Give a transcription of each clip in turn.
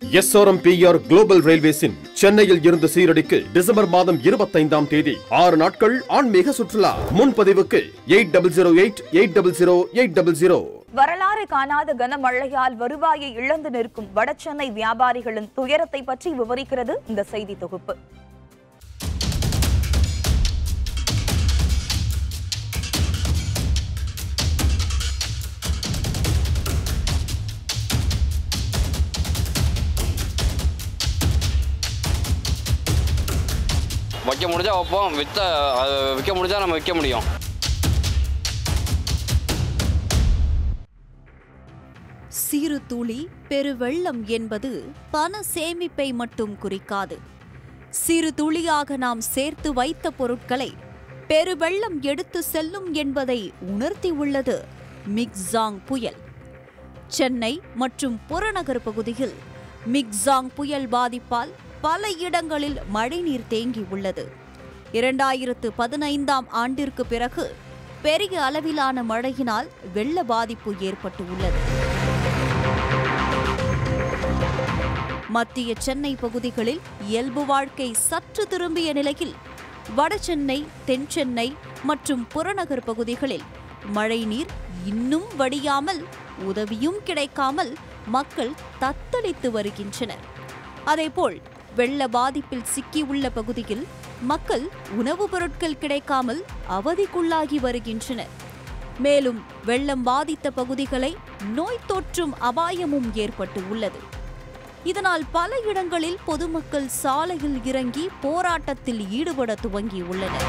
SRMPR global ரயில்வேஸின் சென்னையில் இருந்து சீரடிக்கு December மாதம் இருபத்தைந்தாம் தேதி ஆறு நாட்கள் ஆன்மீக சுற்றுலா முன்பதிவுக்கு eight double zero eight eight double zero eight double zero வரலாறு காணாத கனமழையால் வருவாயை இழந்து நிற்கும் வடசென்னை வியாபாரிகளின் துயரத்தை பற்றி விவரிக்கிறது இந்த செய்தி தொகுப்பு வைக்க முடிஞ்சா வைப்போம் விற்ற அது விற்க முடிஞ்சா நம்ம விற்க முடியும் சிறு துளி பெருவெள்ளம் என்பது பண சேமிப்பை மட்டும் குறிக்காது சிறு துளியாக நாம் சேர்த்து வைத்த பொருட்களை பெருவெள்ளம் எடுத்து செல்லும் என்பதை உணர்த்தி உள்ளது மிக்ஸாங் புயல் சென்னை மற்றும் புறநகர் பகுதியில் மிக்ஸாங் புயல் பாதிப்பால் பல இடங்களில் மழைநீர் தேங்கி உள்ளது இரண்டாயிரத்து பதினைந்தாம் ஆண்டிற்கு பிறகு பெரிய அளவிலான மழையினால் வெள்ள பாதிப்பு ஏற்பட்டு உள்ளது மத்திய சென்னை பகுதிகளில் இயல்பு வாழ்க்கை சற்று திரும்பிய நிலையில் வடசென்னை தென்சென்னை மற்றும் புறநகர் பகுதிகளில் மழைநீர் இன்னும் வடியாமல் உதவியும் கிடைக்காமல் மக்கள் தத்தளித்து வருகின்றனர் அதேபோல் வெள்ள பாதிப்பில் சிக்கியுள்ள பகுதியில் மக்கள் உணவுப் பொருட்கள் கிடைக்காமல் அவதிக்குள்ளாகி வருகின்றனர் மேலும் வெள்ளம் பாதித்த பகுதிகளை நோய் தொற்றும் அபாயமும் ஏற்பட்டு உள்ளது இதனால் பல இடங்களில் பொதுமக்கள் சாலையில் இறங்கி போராட்டத்தில் ஈடுபட துவங்கியுள்ளனர்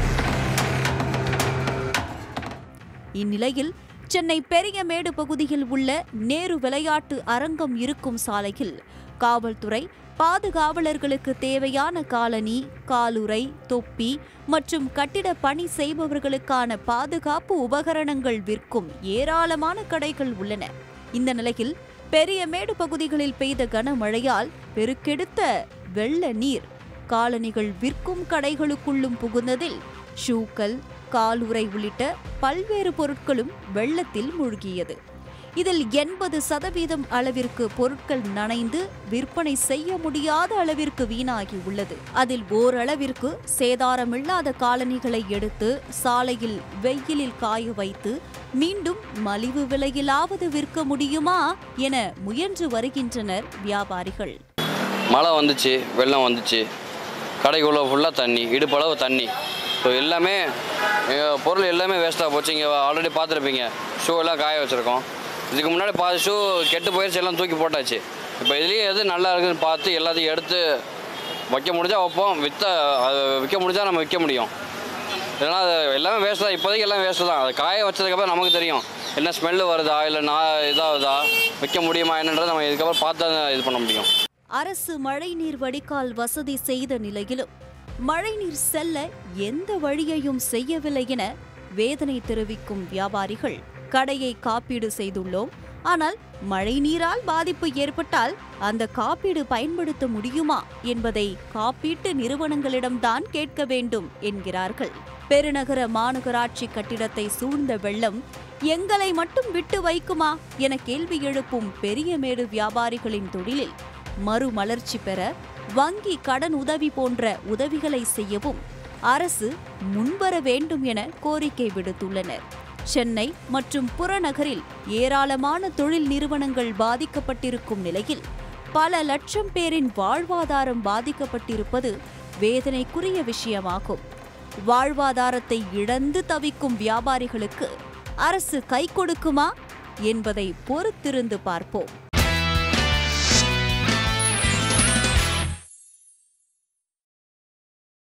இந்நிலையில் சென்னை பெரியமேடு பகுதியில் உள்ள நேரு விளையாட்டு அரங்கம் இருக்கும் சாலையில் காவல்துறை பாதுகாவலர்களுக்கு தேவையான காலணி காலுறை தொப்பி மற்றும் கட்டிட பணி செய்பவர்களுக்கான பாதுகாப்பு உபகரணங்கள் விற்கும் ஏராளமான கடைகள் உள்ளன இந்த நிலையில் பெரியமேடு பகுதிகளில் பெய்த கனமழையால் பெருக்கெடுத்த வெள்ள நீர் காலணிகள் விற்கும் கடைகளுக்குள்ளும் புகுந்ததில் ஷூக்கள் காலுறை உள்ளிட்ட பல்வேறு பொருட்களும் வெள்ளத்தில் மூழ்கியது இதில் எண்பது சதவீதம் அளவிற்கு பொருட்கள் நனைந்து விற்பனை செய்ய முடியாத அளவிற்கு வீணாகி உள்ளது அதில் ஓரளவிற்கு சேதாரமில்லாத காலணிகளை எடுத்து சாலையில் வெயிலில் காய வைத்து மீண்டும் மலிவு விலையிலாவது விற்க முடியுமா என முயன்று வருகின்றனர் வியாபாரிகள் மழை வந்துச்சு வெள்ளம் வந்துச்சு கடைக்குள்ளே ஃபுல்லாக தண்ணி இடுப்பளவு தண்ணி ஸோ எல்லாமே எங்கள் பொருள் எல்லாமே வேஸ்ட்டாக போச்சு இங்கே ஆல்ரெடி பார்த்துருப்பீங்க ஷூ எல்லாம் காய வச்சுருக்கோம் இதுக்கு முன்னாடி பாதி ஷூ கெட்டு போயிடுச்சு எல்லாம் தூக்கி போட்டாச்சு இப்போ இதுலேயே எது நல்லா இருக்குன்னு பார்த்து எல்லாத்தையும் எடுத்து வைக்க முடிஞ்சா வைப்போம் விற்ற அது விற்க முடிஞ்சா நம்ம விற்க முடியும் இல்லைனா அது எல்லாமே வேஸ்ட் தான் இப்போதைக்கு எல்லாம் வேஸ்ட்டு தான் அது காய வச்சதுக்கப்புறம் நமக்கு தெரியும் என்ன ஸ்மெல்லு வருதா இல்லை நான் இதாகுதா விற்க முடியுமா என்னன்றது நம்ம இதுக்கப்புறம் பார்த்து தான் இது பண்ண முடியும் அரசு மழைநீர் வடிகால் வசதி செய்த நிலையிலும் மழைநீர் செல்ல எந்த வழியையும் செய்யவில்லை என வேதனை தெரிவிக்கும் வியாபாரிகள் கடையை காப்பீடு செய்துள்ளோம் ஆனால் மழைநீரால் பாதிப்பு ஏற்பட்டால் அந்த காப்பீடு பயன்படுத்த முடியுமா என்பதை காப்பீட்டு நிறுவனங்களிடம்தான் கேட்க வேண்டும் என்கிறார்கள் பெருநகர மாநகராட்சி கட்டிடத்தை சூழ்ந்த வெள்ளம் எங்களை மட்டும் விட்டு வைக்குமா என கேள்வி எழுப்பும் பெரியமேடு வியாபாரிகளின் தொழிலில் மறுமலர்ச்சி பெற வங்கி கடன் உதவி போன்ற உதவிகளை செய்யவும் அரசு முன்வர வேண்டும் என கோரிக்கை விடுத்துள்ளனர் சென்னை மற்றும் புறநகரில் ஏராளமான தொழில் நிறுவனங்கள் பாதிக்கப்பட்டிருக்கும் நிலையில் பல லட்சம் பேரின் வாழ்வாதாரம் பாதிக்கப்பட்டிருப்பது வேதனைக்குரிய விஷயமாகும் வாழ்வாதாரத்தை இழந்து தவிக்கும் வியாபாரிகளுக்கு அரசு கை கொடுக்குமா என்பதை பொறுத்திருந்து பார்ப்போம்